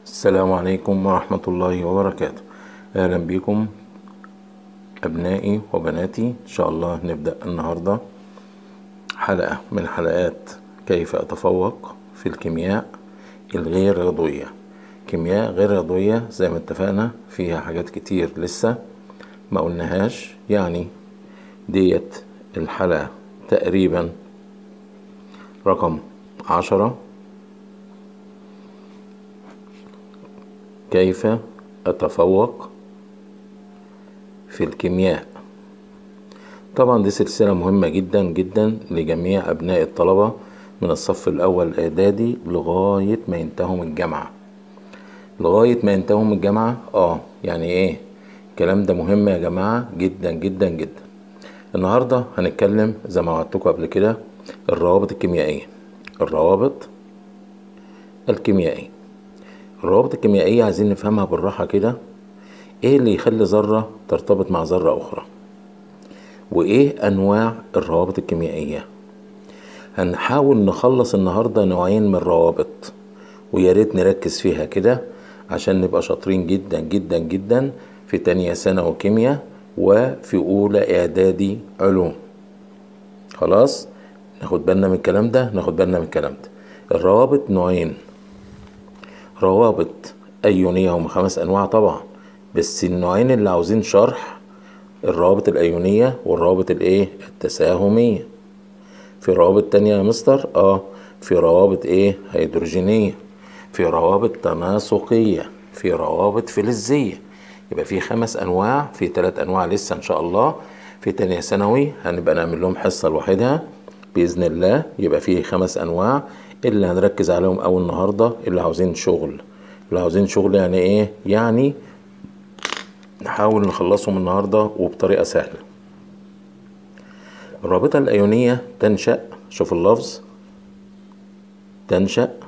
السلام عليكم ورحمة الله وبركاته أهلا بكم أبنائي وبناتي إن شاء الله نبدأ النهاردة حلقة من حلقات كيف أتفوق في الكيمياء الغير رياضية كيمياء غير رياضية زي ما اتفقنا فيها حاجات كتير لسه ما قلناهاش يعني ديت الحلقة تقريبا رقم عشرة كيف أتفوق في الكيمياء طبعا دي سلسلة مهمة جدا جدا لجميع أبناء الطلبة من الصف الأول الإعدادي لغاية ما ينتهوا من الجامعة لغاية ما ينتهوا من الجامعة اه يعني ايه الكلام ده مهم يا جماعة جدا جدا جدا النهاردة هنتكلم زي ما وعدتكم قبل كده الروابط الكيميائية الروابط الكيميائية الروابط الكيميائية عايزين نفهمها بالراحة كده ايه اللي يخلي ذرة ترتبط مع ذرة أخرى وايه أنواع الروابط الكيميائية هنحاول نخلص النهاردة نوعين من الروابط ويا ريت نركز فيها كده عشان نبقى شاطرين جدا جدا جدا في تانية ثانوي كيمياء وفي أولى إعدادي علوم خلاص ناخد بالنا من الكلام ده ناخد بالنا من الكلام ده الروابط نوعين روابط أيونية هم خمس أنواع طبعا بس النوعين اللي عاوزين شرح الروابط الأيونية والروابط الإيه التساهمية في روابط تانية يا مستر اه في روابط ايه هيدروجينية في روابط تناسقية في روابط فلزية يبقى في خمس انواع في ثلاث انواع لسه ان شاء الله في تانية ثانوي هنبقى نعمل لهم حصة لوحدها بإذن الله يبقى في خمس انواع اللي هنركز عليهم اول النهاردة اللي عاوزين شغل اللي عاوزين شغل يعني ايه يعني نحاول نخلصهم النهاردة وبطريقة سهلة الرابطة الأيونية تنشأ شوف اللفظ تنشأ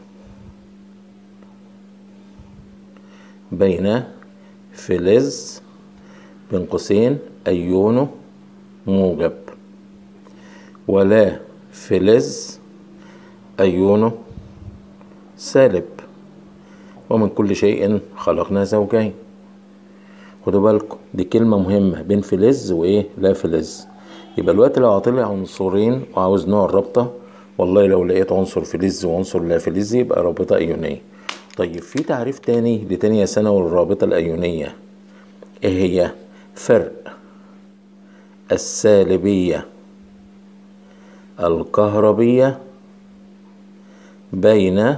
بين فلز بين قوسين أيونه موجب ولا فلز أيونه سالب ومن كل شيء خلقنا زوجين خدوا بالكم دي كلمة مهمة بين فلز وإيه لا فلز يبقى الوقت لو عطلي عنصرين وعاوز نوع الرابطة والله لو لقيت عنصر فلز وعنصر لا فلز يبقى رابطة أيونية طيب في تعريف تاني لتانية ثانوي الرابطة الأيونية إيه هي فرق السالبية الكهربية بين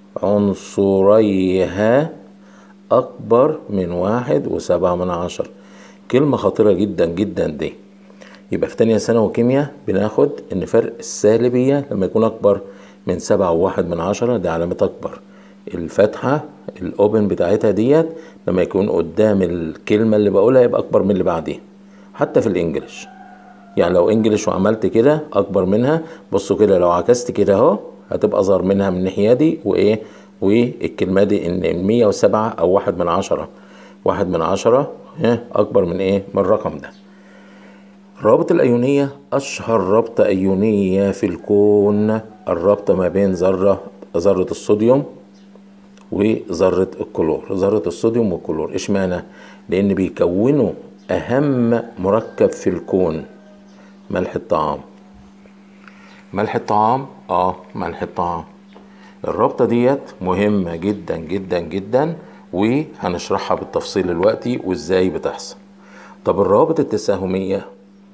عنصريها أكبر من واحد وسبعة من عشر كلمة خطيرة جدا جدا دي يبقى في تانية ثانوي كيمياء بناخد ان فرق السالبية لما يكون اكبر من سبعة وواحد من عشرة دي علامة اكبر الفتحة الاوبن بتاعتها ديت لما يكون قدام الكلمة اللي بقولها يبقى اكبر من اللي بعديها حتى في الانجليش يعني لو انجليش وعملت كده اكبر منها بصوا كده لو عكست كده اهو هتبقى اصغر منها من الناحية دي وايه والكلمة دي ان مية وسبعة او واحد من عشرة واحد من عشرة اكبر من ايه من الرقم ده الرابط الأيونية أشهر رابطة أيونية في الكون الرابطة ما بين ذرة ذرة الصوديوم وذرة الكلور ذرة الصوديوم والكلور إيش معنى؟ لأن بيكونوا أهم مركب في الكون ملح الطعام ملح الطعام آه ملح الطعام الرابطة ديت مهمة جدا جدا جدا وهنشرحها بالتفصيل دلوقتي وازاي بتحصل طب الروابط التساهمية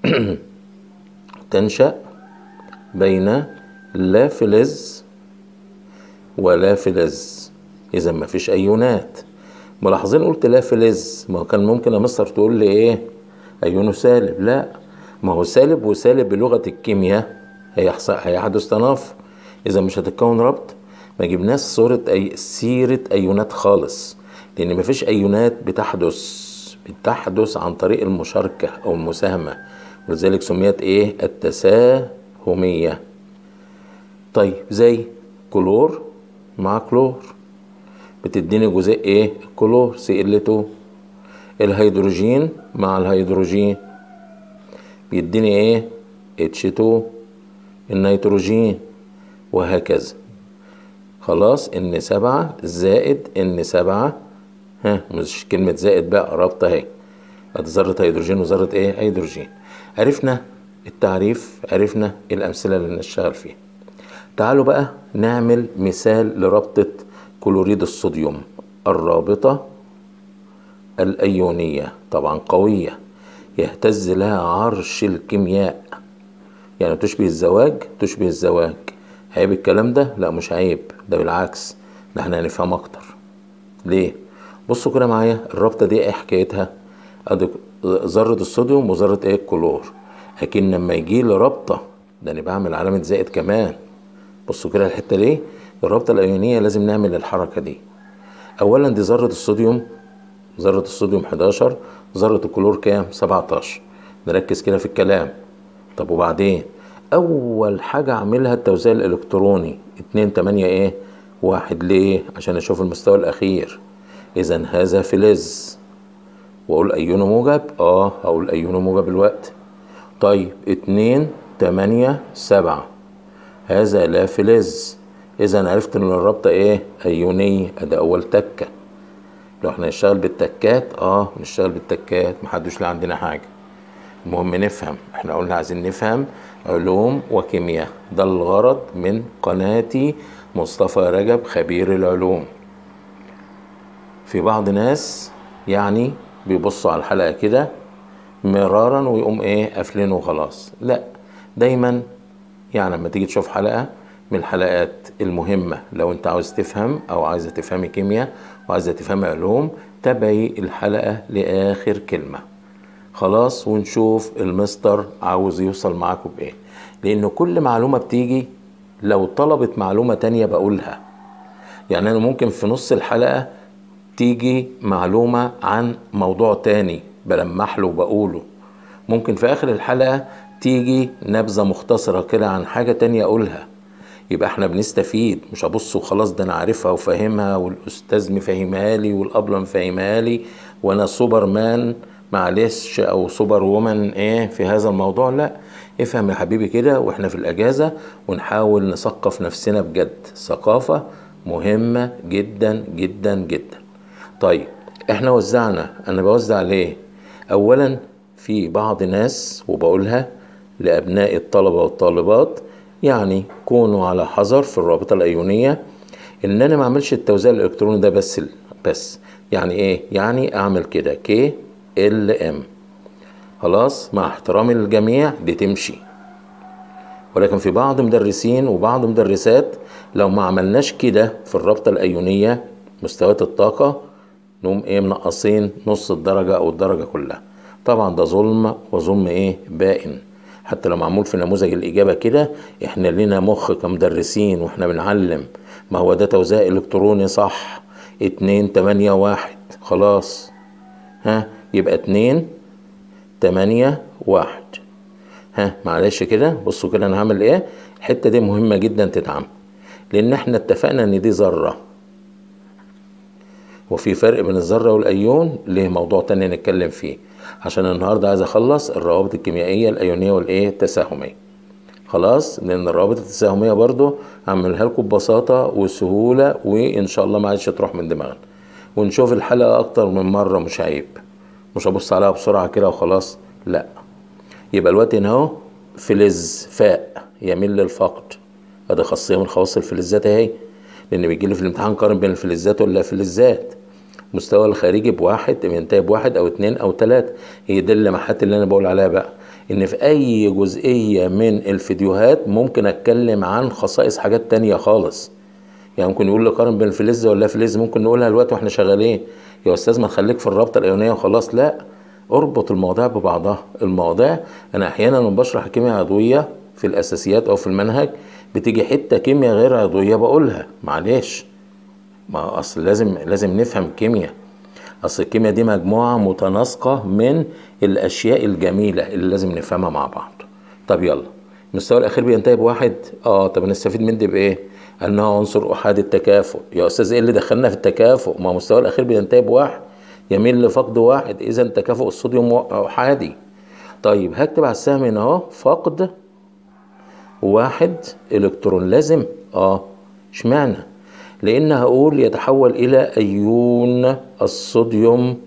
تنشأ بين لا فلز ولا فلز إذا ما فيش أيونات ملاحظين قلت لا فلز ما كان ممكن يا مستر تقول لي إيه أيونه سالب لا ما هو سالب وسالب بلغة الكيمياء هيحصل هيحدث تنافر إذا مش هتتكون ربط ما جبناش صورة أي سيرة أيونات خالص لأن ما فيش أيونات بتحدث بتحدث عن طريق المشاركة أو المساهمة ولذلك سميت إيه التساهمية طيب زي كلور مع كلور بتديني جزيء إيه كلور سي ال 2 الهيدروجين مع الهيدروجين بيديني إيه اتش 2 النيتروجين وهكذا خلاص ان سبعة زائد ان سبعة ها مش كلمة زائد بقى رابطة اهي ادي ذرة هيدروجين وذرة ايه هيدروجين عرفنا التعريف عرفنا الامثلة اللي نشتغل فيها تعالوا بقى نعمل مثال لرابطة كلوريد الصوديوم الرابطة الأيونية طبعا قوية يهتز لها عرش الكيمياء يعني تشبه الزواج تشبه الزواج عيب الكلام ده لا مش عيب ده بالعكس ده احنا هنفهم اكتر ليه بصوا كده معايا الرابطه دي ايه حكايتها ادي ذره الصوديوم وذره ايه الكلور لكن لما يجي لي رابطه ده انا بعمل علامه زائد كمان بصوا كده الحته دي الرابطه الايونيه لازم نعمل الحركه دي اولا دي ذره الصوديوم ذره الصوديوم 11 ذره الكلور كام 17 نركز كده في الكلام طب وبعدين اول حاجه اعملها التوزيع الالكتروني 2 8 ايه واحد ليه عشان اشوف المستوى الاخير اذا هذا فلز واقول ايونه موجب اه هقول ايونه موجب الوقت طيب اتنين تمانية سبعة هذا لا فلز اذا عرفت ان الرابطة ايه ايونية ادي اول تكة لو احنا نشتغل بالتكات اه نشتغل بالتكات محدش لا عندنا حاجة المهم نفهم احنا قلنا عايزين نفهم علوم وكيمياء ده الغرض من قناتي مصطفى رجب خبير العلوم في بعض ناس يعني بيبصوا على الحلقة كده مرارا ويقوم ايه قافلينه وخلاص لا دايما يعني لما تيجي تشوف حلقة من الحلقات المهمة لو انت عاوز تفهم او عايزة تفهمي كيمياء وعايزة تفهمي علوم تابعي الحلقة لآخر كلمة خلاص ونشوف المستر عاوز يوصل معاكم بايه لان كل معلومة بتيجي لو طلبت معلومة تانية بقولها يعني انا ممكن في نص الحلقة تيجي معلومة عن موضوع تاني بلمح له وبقوله ممكن في اخر الحلقة تيجي نبذة مختصرة كده عن حاجة تانية اقولها يبقى احنا بنستفيد مش ابص وخلاص ده انا عارفها وفاهمها والاستاذ مفهمها لي والابله مفهمها لي وانا سوبر مان معلش او سوبر وومن ايه في هذا الموضوع لا افهم يا حبيبي كده واحنا في الاجازه ونحاول نثقف نفسنا بجد ثقافه مهمه جدا جدا جدا طيب احنا وزعنا انا بوزع ليه اولا في بعض ناس وبقولها لابناء الطلبه والطالبات يعني كونوا على حذر في الرابطه الايونيه ان انا ما اعملش التوزيع الالكتروني ده بس بس يعني ايه يعني اعمل كده كي ال ام خلاص مع احترامي للجميع دي تمشي ولكن في بعض مدرسين وبعض مدرسات لو ما عملناش كده في الرابطه الايونيه مستويات الطاقه نقوم ايه منقصين نص الدرجه او الدرجه كلها طبعا ده ظلم وظلم ايه بائن حتى لو معمول في نموذج الإجابة كده إحنا لنا مخ كمدرسين وإحنا بنعلم ما هو ده توزيع إلكتروني صح اتنين تمانية واحد خلاص ها يبقى اتنين تمانية واحد ها معلش كده بصوا كده أنا هعمل إيه الحتة دي مهمة جدا تتعمل لأن إحنا اتفقنا إن دي ذرة وفي فرق بين الذرة والأيون ليه موضوع تاني نتكلم فيه عشان النهارده عايز اخلص الروابط الكيميائيه الايونيه والايه التساهميه خلاص لان الروابط التساهميه برضو هعملها لكم ببساطه وسهوله وان شاء الله ما عادش تروح من دماغنا ونشوف الحلقه اكتر من مره مش عيب مش هبص عليها بسرعه كده وخلاص لا يبقى الوقت هنا اهو فلز فاء يميل للفقد ادي خاصيه من خواص الفلزات اهي لان بيجي لي في الامتحان قارن بين الفلزات ولا فلزات مستوى الخارجي بواحد بينتهي بواحد او اتنين او تلاتة هي دي اللمحات اللي انا بقول عليها بقى ان في اي جزئية من الفيديوهات ممكن اتكلم عن خصائص حاجات تانية خالص يعني ممكن يقول لي قارن بين الفلز ولا فلز ممكن نقولها دلوقتي واحنا شغالين يا استاذ ما تخليك في الرابطة الايونية وخلاص لا اربط المواضيع ببعضها المواضيع انا احيانا لما بشرح كيمياء عضوية في الاساسيات او في المنهج بتيجي حتة كيمياء غير عضوية بقولها معلش ما اصل لازم لازم نفهم كيمياء اصل الكيمياء دي مجموعه متناسقه من الاشياء الجميله اللي لازم نفهمها مع بعض طب يلا المستوى الاخير بينتهي بواحد اه طب نستفيد من دي بايه انه عنصر احادي التكافؤ يا استاذ ايه اللي دخلنا في التكافؤ ما المستوى الاخير بينتهي بواحد يميل لفقد واحد اذا تكافؤ الصوديوم احادي طيب هكتب على السهم هنا اهو فقد واحد الكترون لازم اه اشمعنى لان هقول يتحول الى ايون الصوديوم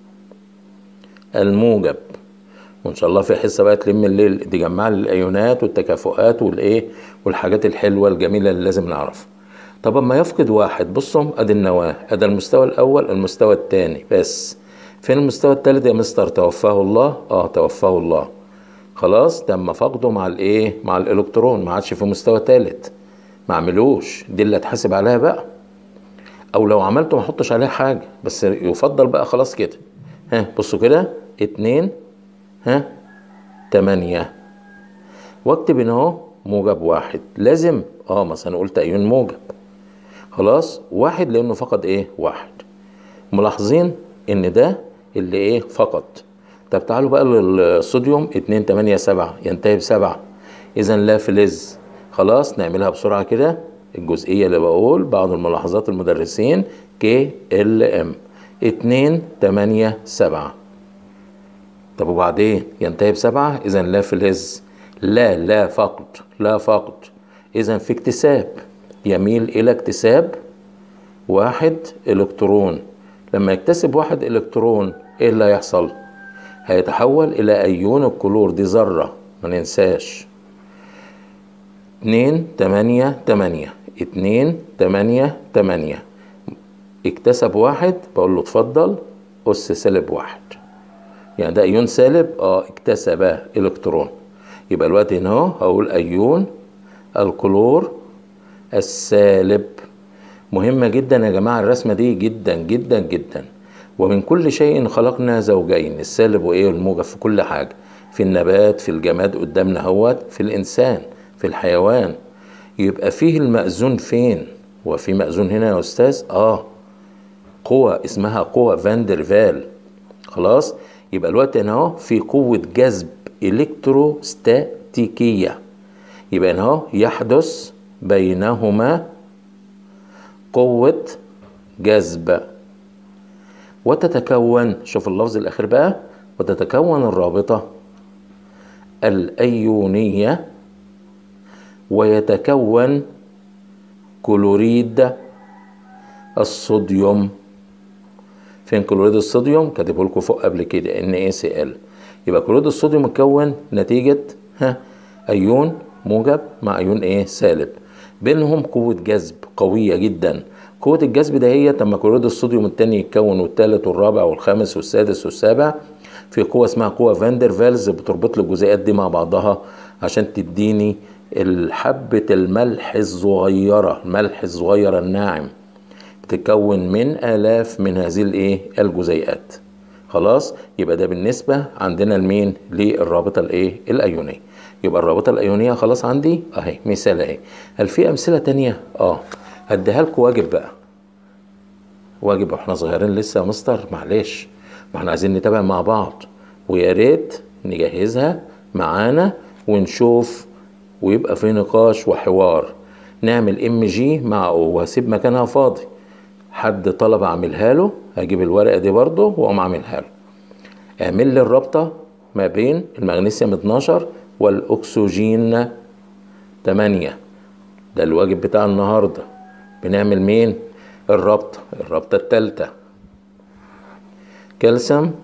الموجب وان شاء الله في حصه بقى تلم الليل تجمع لي الايونات والتكافؤات والايه والحاجات الحلوه الجميله اللي لازم نعرفها طب اما يفقد واحد بصوا ادي النواه ادي المستوى الاول المستوى الثاني بس فين المستوى الثالث يا مستر توفاه الله اه توفاه الله خلاص تم فقده مع الايه مع الالكترون ما عادش في مستوى ثالث ما عملوش دي اللي اتحاسب عليها بقى او لو عملته ما احطش عليها حاجه بس يفضل بقى خلاص كده ها بصوا كده اتنين ها تمانية واكتب هنا اهو موجب واحد لازم اه مثلا قلت ايون موجب خلاص واحد لانه فقد ايه واحد ملاحظين ان ده اللي ايه فقد طب تعالوا بقى للصوديوم اتنين تمانية سبعة ينتهي بسبعة اذا لا فلز خلاص نعملها بسرعة كده الجزئية اللي بقول بعض الملاحظات المدرسين كي ال ام اتنين تمانية سبعة طب وبعدين ينتهي بسبعة إذا لا فلز لا لا فقد لا فقد إذا في اكتساب يميل إلى اكتساب واحد إلكترون لما يكتسب واحد إلكترون إيه اللي هيحصل؟ هيتحول إلى أيون الكلور دي ذرة ما ننساش اتنين تمانية تمانية اتنين تمانية تمانية اكتسب واحد بقول له اتفضل أس سالب واحد يعني ده أيون سالب اه اكتسب إلكترون يبقى الوقت هنا اهو هقول أيون الكلور السالب مهمة جدا يا جماعة الرسمة دي جدا جدا جدا ومن كل شيء خلقنا زوجين السالب وإيه الموجب في كل حاجة في النبات في الجماد قدامنا اهوت في الإنسان في الحيوان يبقى فيه المأذون فين وفي مأذون هنا يا أستاذ آه قوة اسمها قوة فاندرفال خلاص يبقى الوقت هنا اهو في قوة جذب إلكتروستاتيكية يبقى هنا اهو يحدث بينهما قوة جذب وتتكون شوف اللفظ الأخير بقى وتتكون الرابطة الأيونية ويتكون كلوريد الصوديوم فين كلوريد الصوديوم كاتبه لكم فوق قبل كده ان اي سي ال يبقى كلوريد الصوديوم متكون نتيجه ها ايون موجب مع ايون ايه سالب بينهم قوه جذب قويه جدا قوه الجذب ده هي لما كلوريد الصوديوم الثاني يتكون والثالث والرابع والخامس والسادس والسابع في قوه اسمها قوه فاندر فالز بتربط لي الجزيئات دي مع بعضها عشان تديني الحبة الملح الصغيرة الملح الصغير الناعم بتتكون من آلاف من هذه الايه الجزيئات خلاص يبقى ده بالنسبة عندنا لمين للرابطة الايه الأيونية يبقى الرابطة الأيونية خلاص عندي اهي مثال اهي هل في أمثلة تانية اه هديها لكم واجب بقى واجب واحنا صغيرين لسه يا مستر معلش ما احنا عايزين نتابع مع بعض ويا ريت نجهزها معانا ونشوف ويبقى في نقاش وحوار نعمل ام جي مع او وهسيب مكانها فاضي حد طلب اعملها له هجيب الورقه دي برضه واقوم اعملها له اعمل لي الرابطه ما بين المغنيسيوم 12 والاكسجين 8 ده الواجب بتاع النهارده بنعمل مين الرابطه الرابطه الثالثه كالسيوم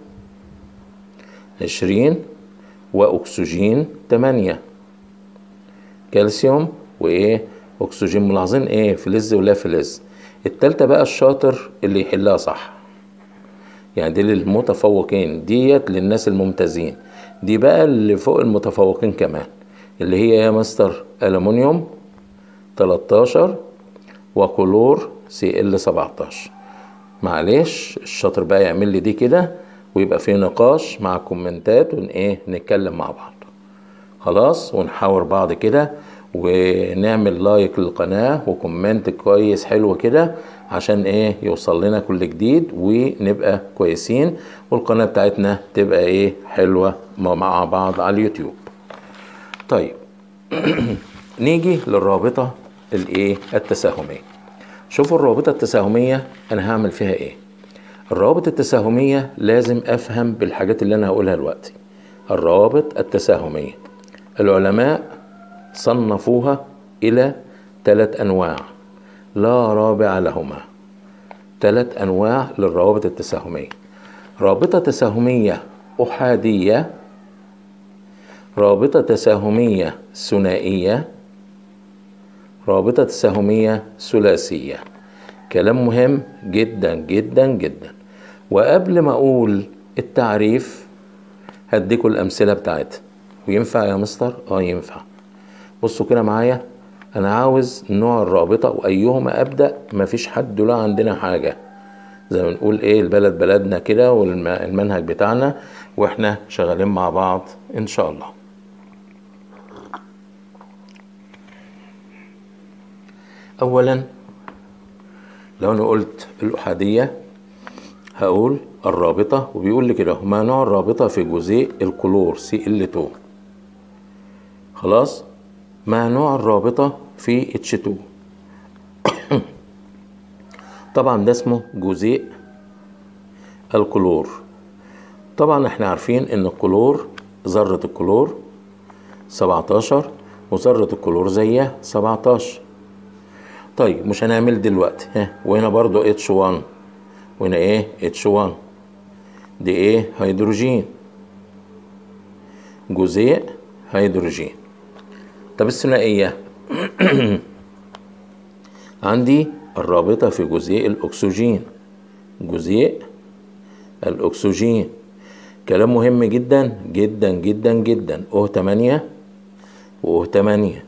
20 واكسجين 8 كالسيوم وايه اكسجين ملاحظين ايه فلز ولا فلز التالتة بقى الشاطر اللي يحلها صح يعني دي للمتفوقين ديت للناس الممتازين دي بقى اللي فوق المتفوقين كمان اللي هي يا مستر ألمونيوم 13 وكلور سي ال 17 معلش الشاطر بقى يعمل لي دي كده ويبقى في نقاش مع كومنتات ون ايه نتكلم مع بعض خلاص ونحاور بعض كده ونعمل لايك للقناة وكومنت كويس حلو كده عشان ايه يوصل لنا كل جديد ونبقى كويسين والقناة بتاعتنا تبقى ايه حلوة مع بعض على اليوتيوب طيب نيجي للرابطة الايه التساهمية شوفوا الرابطة التساهمية انا هعمل فيها ايه الروابط التساهمية لازم افهم بالحاجات اللي انا هقولها دلوقتي الروابط التساهمية العلماء صنفوها إلى ثلاث أنواع لا رابع لهما ثلاث أنواع للروابط التساهمية رابطة تساهمية أحادية رابطة تساهمية ثنائية رابطة تساهمية ثلاثية كلام مهم جدا جدا جدا وقبل ما أقول التعريف هديكوا الأمثلة بتاعتها وينفع يا مستر؟ اه ينفع بصوا كده معايا أنا عاوز نوع الرابطة وأيهما أبدأ مفيش حد له عندنا حاجة زي ما نقول ايه البلد بلدنا كده والمنهج بتاعنا واحنا شغالين مع بعض ان شاء الله اولا لو انا قلت الاحاديه هقول الرابطه وبيقول لي كده ما نوع الرابطه في جزيء الكلور سي ال 2 خلاص ما نوع الرابطه في اتش 2 طبعا ده اسمه جزيء الكلور طبعا احنا عارفين ان الكلور ذرة الكلور 17 وذرة الكلور زيها 17 طيب مش هنعمل دلوقتي ها وهنا برضو اتش 1 وهنا ايه اتش 1 دي ايه هيدروجين جزيء هيدروجين طب الثنائية عندي الرابطة في جزيء الأكسجين جزيء الأكسجين كلام مهم جدا جدا جدا جدا أو 8 وأو 8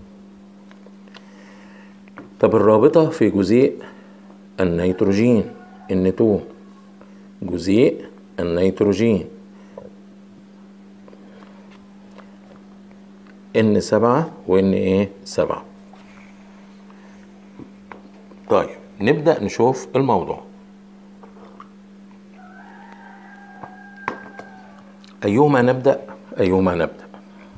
طب الرابطة في جزيء النيتروجين النتو جزيء النيتروجين ان سبعة وان ايه سبعة طيب نبدأ نشوف الموضوع أيهما نبدأ أيهما نبدأ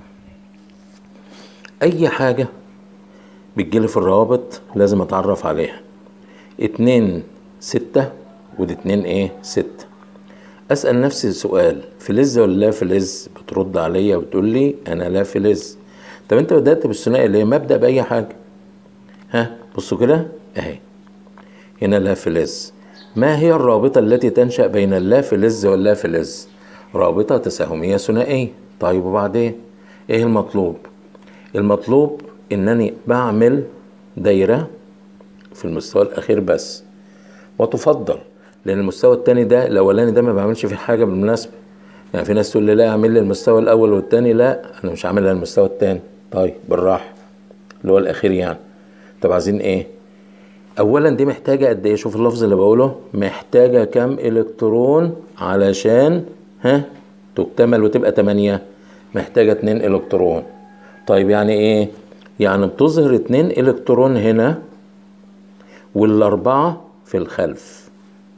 أي حاجة بتجيلي في الروابط لازم أتعرف عليها اتنين ستة ودي اتنين ايه ستة أسأل نفسي سؤال فلز ولا لا فلز بترد عليا وتقول لي أنا لا فلز طب أنت بدأت بالثنائي ليه ما أبدأ بأي حاجة ها بصوا كده اهي هنا لا فلز ما هي الرابطة التي تنشأ بين اللا فلز واللا فلز رابطة تساهمية ثنائية طيب وبعدين ايه المطلوب المطلوب انني بعمل دايرة في المستوى الاخير بس وتفضل لان المستوى التاني ده الاولاني ده ما بعملش فيه حاجة بالمناسبة يعني في ناس تقول لي لا اعمل لي المستوى الاول والتاني لا انا مش عاملها المستوى التاني طيب بالراحة اللي هو الاخير يعني طب عايزين ايه اولا دي محتاجه قد ايه شوف اللفظ اللي بقوله محتاجه كم الكترون علشان ها تكتمل وتبقى 8 محتاجه 2 الكترون طيب يعني ايه يعني بتظهر 2 الكترون هنا والاربعه في الخلف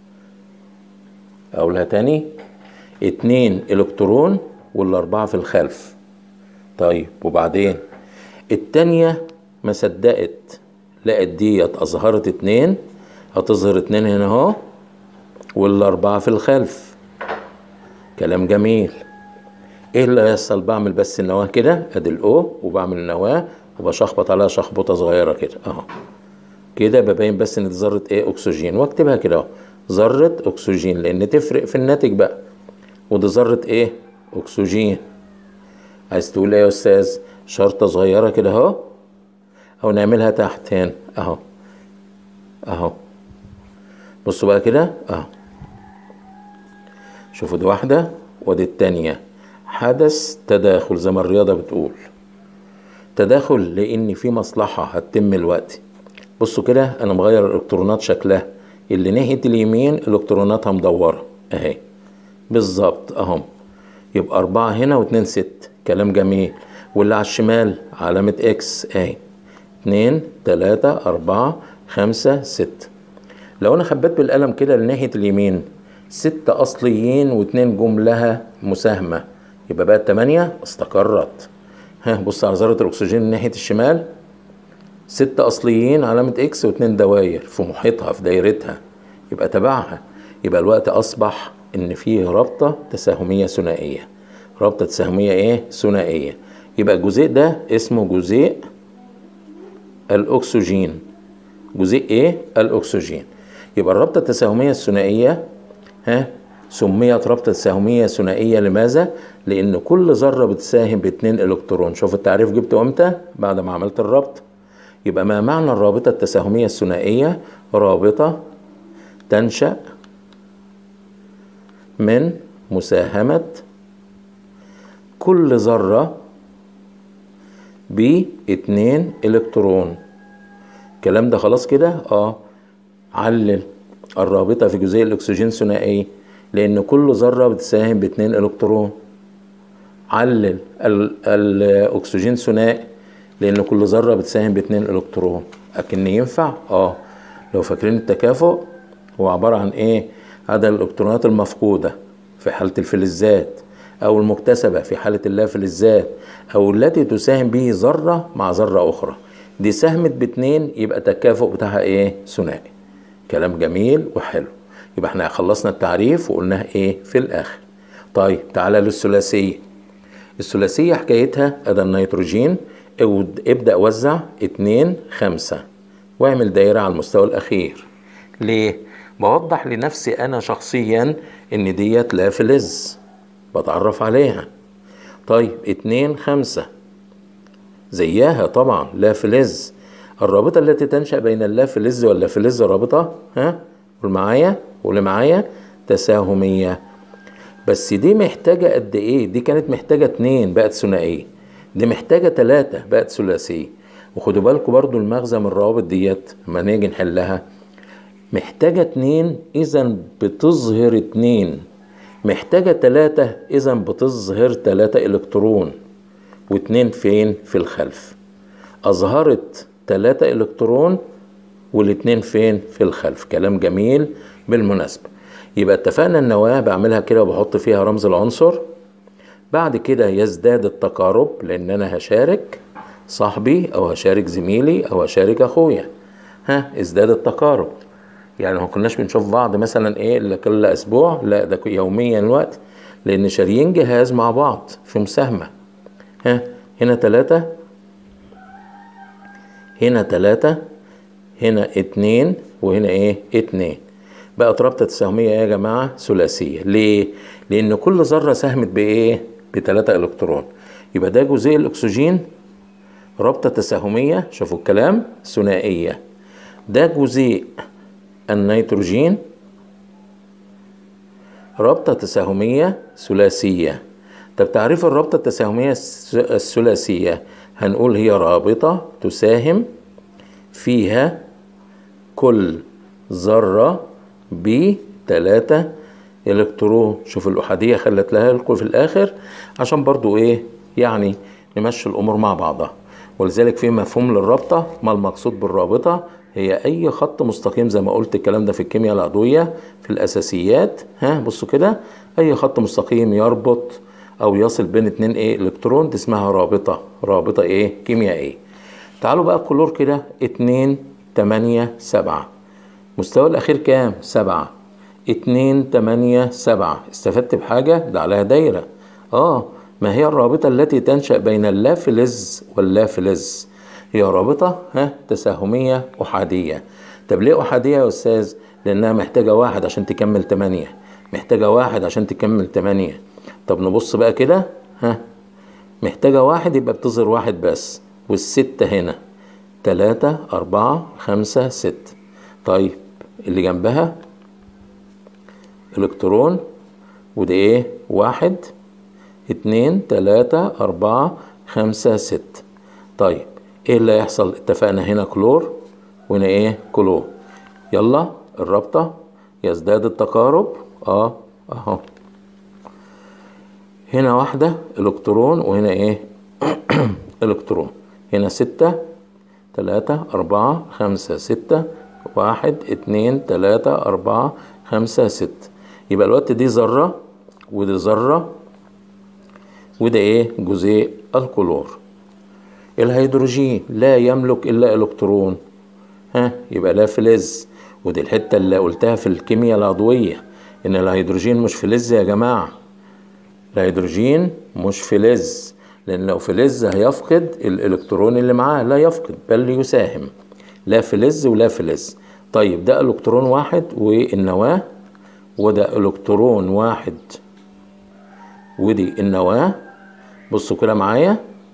اقولها تاني 2 الكترون والاربعه في الخلف طيب وبعدين التانية ما صدقت لقت ديت اظهرت اتنين هتظهر اتنين هنا اهو والاربعة في الخلف كلام جميل ايه اللي هيحصل بعمل بس النواة كده ادي الاو وبعمل النواة وبشخبط عليها شخبطة صغيرة كده اهو كده ببين بس ان دي ذرة ايه اكسجين واكتبها كده اهو ذرة اكسجين لان تفرق في الناتج بقى ودي ذرة ايه اكسجين عايز تقول ايه يا استاذ شرطة صغيرة كده اهو او نعملها تحت هنا اهو اهو بصوا بقى كده اهو شوفوا دي واحدة ودي التانية حدث تداخل زي ما الرياضة بتقول تداخل لان في مصلحة هتتم الوقت بصوا كده انا مغير الالكترونات شكلها اللي ناحية اليمين الكتروناتها مدورة اهي بالظبط اهم يبقى أربعة هنا واتنين ست كلام جميل واللي على الشمال علامة اكس اهي اتنين تلاتة أربعة خمسة ستة لو أنا خبيت بالقلم كده لناحية اليمين ستة أصليين واتنين جم لها مساهمة يبقى بقت تمانية استقرت ها بص على ذرة الأكسجين من ناحية الشمال ستة أصليين علامة إكس واتنين دواير في محيطها في دايرتها يبقى تبعها يبقى الوقت أصبح إن فيه رابطة تساهمية ثنائية رابطة تساهمية إيه؟ ثنائية يبقى الجزيء ده اسمه جزيء الأكسجين جزيء ايه الاكسجين يبقى الرابطه التساهميه الثنائيه ها سميت رابطه تساهميه ثنائيه لماذا لان كل ذره بتساهم باتنين الكترون شوف التعريف جبته امتى بعد ما عملت الربط يبقى ما معنى الرابطه التساهميه الثنائيه رابطه تنشا من مساهمه كل ذره باتنين الكترون الكلام ده خلاص كده اه علل الرابطه في جزيء الاكسجين ثنائيه لان كل ذره بتساهم باتنين الكترون علل الاكسجين ثنائي لان كل ذره بتساهم باتنين الكترون لكن ينفع اه لو فاكرين التكافؤ هو عباره عن ايه عدد الالكترونات المفقوده في حاله الفلزات او المكتسبه في حاله اللافلزات او التي تساهم به ذره مع ذره اخرى دي ساهمت باتنين يبقى التكافؤ بتاعها ايه ثنائي كلام جميل وحلو يبقى احنا خلصنا التعريف وقلناها ايه في الاخر طيب تعالى للثلاثيه الثلاثيه حكايتها ادى النيتروجين ابدا وزع اتنين خمسة واعمل دايرة على المستوى الاخير ليه بوضح لنفسي انا شخصيا ان ديت لا فلز بتعرف عليها طيب اتنين خمسة زيها طبعا لا فلز الرابطة التي تنشأ بين اللا فلز واللا فلز رابطة ها قول معايا قول معايا تساهمية بس دي محتاجة قد ايه دي كانت محتاجة اتنين بقت ثنائية دي محتاجة تلاتة بقت ثلاثية وخدوا بالكم برضو المغزى من الروابط ديت لما نيجي نحلها محتاجة اتنين اذا بتظهر اتنين محتاجة تلاتة اذا بتظهر تلاتة الكترون واتنين فين في الخلف اظهرت تلاتة الكترون والاتنين فين في الخلف كلام جميل بالمناسبة يبقى اتفقنا النواة بعملها كده وبحط فيها رمز العنصر بعد كده يزداد التقارب لان انا هشارك صاحبي او هشارك زميلي او هشارك اخويا ها ازداد التقارب يعني ما كناش بنشوف بعض مثلا ايه الا كل اسبوع لا ده يوميا الوقت لان شاريين جهاز مع بعض في مساهمه ها هنا ثلاثة هنا ثلاثة هنا اتنين وهنا ايه اتنين بقت رابطة تساهمية يا جماعة ثلاثية ليه؟ لأن كل ذرة ساهمت بإيه؟ بتلاتة إلكترون يبقى ده جزيء الأكسجين رابطة تساهمية شوفوا الكلام ثنائية ده جزيء النيتروجين رابطة تساهمية ثلاثية طب تعريف الرابطة التساهمية الثلاثية هنقول هي رابطة تساهم فيها كل ذرة بتلاتة الكترون شوف الأحادية خلت لها لكم في الآخر عشان برضو إيه يعني نمشي الأمور مع بعضها ولذلك في مفهوم للرابطة ما المقصود بالرابطة هي أي خط مستقيم زي ما قلت الكلام ده في الكيمياء العضوية في الأساسيات ها بصوا كده أي خط مستقيم يربط أو يصل بين اتنين إيه إلكترون دي اسمها رابطة رابطة إيه كيميائية تعالوا بقى الكلور كده اتنين تمانية سبعة مستوى الأخير كام؟ سبعة اتنين تمانية سبعة استفدت بحاجة؟ ده عليها دايرة اه ما هي الرابطة التي تنشأ بين اللافلز واللافلز هي رابطة ها تساهمية أحادية طب ليه أحادية يا أستاذ؟ لأنها محتاجة واحد عشان تكمل تمانية محتاجة واحد عشان تكمل تمانية طب نبص بقى كده ها محتاجة واحد يبقى بتظهر واحد بس والستة هنا تلاتة أربعة خمسة ستة طيب اللي جنبها الكترون وده ايه واحد اتنين تلاتة أربعة خمسة ستة طيب ايه اللي هيحصل اتفقنا هنا كلور وهنا ايه كلور يلا الرابطة يزداد التقارب اه اهو هنا واحدة الكترون وهنا ايه الكترون هنا ستة تلاتة أربعة خمسة ستة واحد اتنين تلاتة أربعة خمسة ستة يبقى الوقت دي ذرة ودي ذرة وده ايه جزيء الكلور الهيدروجين لا يملك إلا إلكترون ها يبقى لا فلز ودي الحتة اللي قلتها في الكيمياء العضوية إن الهيدروجين مش فلز يا جماعة الهيدروجين مش فلز لأن لو فلز هيفقد الإلكترون اللي معاه لا يفقد بل يساهم لا فلز ولا فلز طيب ده الكترون واحد والنواه وده الكترون واحد ودي النواه بصوا كده معايا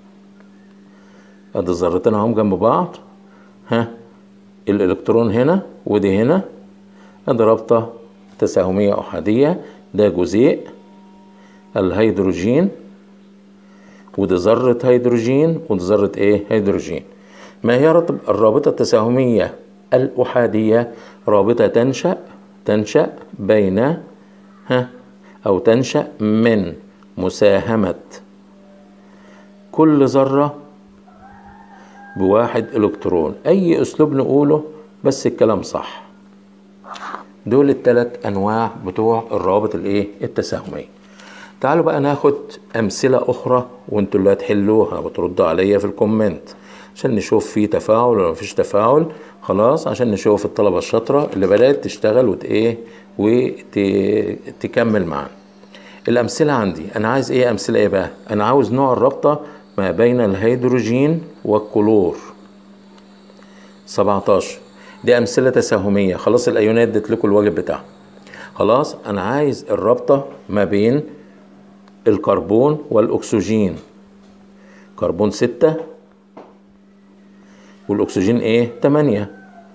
ادي الذرتين اهم جنب بعض ها الالكترون هنا ودي هنا ادي رابطه تساهميه احاديه ده جزيء الهيدروجين ودي ذرة هيدروجين ودي ذرة ايه هيدروجين ما هي رتب الرابطة التساهمية الأحادية رابطة تنشأ تنشأ بين ها أو تنشأ من مساهمة كل ذرة بواحد إلكترون أي أسلوب نقوله بس الكلام صح دول الثلاث أنواع بتوع الروابط الإيه التساهمية تعالوا بقى ناخد أمثلة أخرى وانتوا اللي هتحلوها وتردوا عليا في الكومنت عشان نشوف في تفاعل ولا مفيش تفاعل خلاص عشان نشوف الطلبة الشاطرة اللي بدأت تشتغل وت إيه وتكمل معانا الأمثلة عندي أنا عايز إيه أمثلة إيه بقى أنا عاوز نوع الرابطة ما بين الهيدروجين والكلور 17 دي أمثلة تساهمية خلاص الأيونات اديت لكم الواجب بتاعها خلاص أنا عايز الرابطة ما بين الكربون والأكسجين كربون ستة والأكسجين إيه؟ تمانية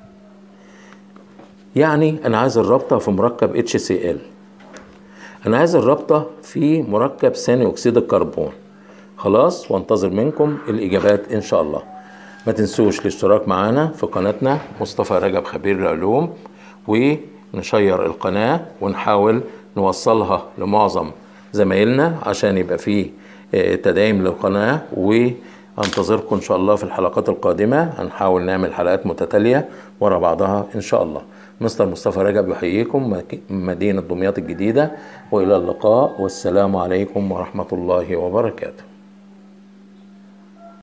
يعني أنا عايز الرابطة في مركب HCl أنا عايز الرابطة في مركب ثاني أكسيد الكربون خلاص وانتظر منكم الإجابات إن شاء الله ما تنسوش الاشتراك معنا في قناتنا مصطفى رجب خبير العلوم ونشير القناة ونحاول نوصلها لمعظم زمايلنا عشان يبقى فيه تدعيم للقناة وانتظركم إن شاء الله في الحلقات القادمة هنحاول نعمل حلقات متتالية ورا بعضها إن شاء الله مستر مصطفى رجب يحييكم مدينة دمياط الجديدة وإلى اللقاء والسلام عليكم ورحمة الله وبركاته